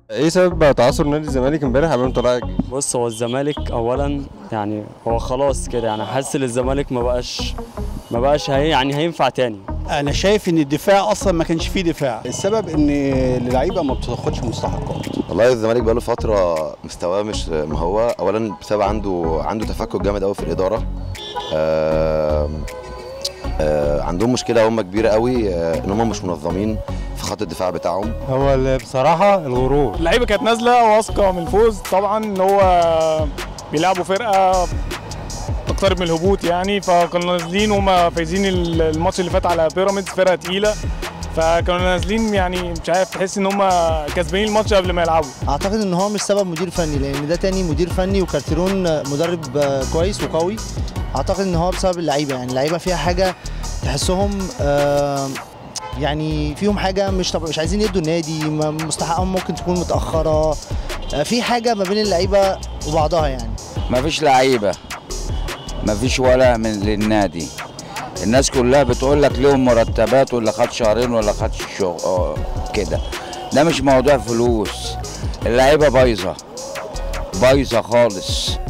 ايه سبب تعثر نادي الزمالك امبارح امام طلائع الجيش؟ بص هو الزمالك اولا يعني هو خلاص كده يعني حاسس ان الزمالك ما بقاش ما بقاش هي يعني هينفع تاني انا شايف ان الدفاع اصلا ما كانش فيه دفاع السبب ان اللعيبه ما بتاخدش مستحقات والله الزمالك بقاله فترة مستواه مش ما هو أولا بسبب عنده عنده تفكك جامد قوي في الإدارة آه آه عندهم مشكلة هم كبيرة قوي آه إن هم مش منظمين في خط الدفاع بتاعهم هو ال- بصراحه الغرور اللعيبه كانت نازله واثقه من الفوز طبعا ان هو بيلعبوا فرقه تقترب من الهبوط يعني فكانوا نازلين وهم فايزين الماتش اللي فات على بيراميدز فرقه تقيله فكانوا نازلين يعني مش عارف تحس ان هم كسبانين الماتش قبل ما يلعبوا اعتقد ان هو مش سبب مدير فني لان ده تاني مدير فني وكارتيرون مدرب آه، كويس وقوي اعتقد ان هو بسبب اللعيبه يعني اللعيبه فيها حاجه تحسهم آه، يعني فيهم حاجه مش طب مش عايزين يدوا النادي م- مستحقهم ممكن تكون متاخره آه، في حاجه ما بين اللعيبه وبعضها يعني مفيش لعيبه مفيش ولا من للنادي الناس كلها بتقول لك لهم مرتبات ولا خد شهرين ولا خد شغل آه، كده ده مش موضوع فلوس اللعيبه بايظه بايظه خالص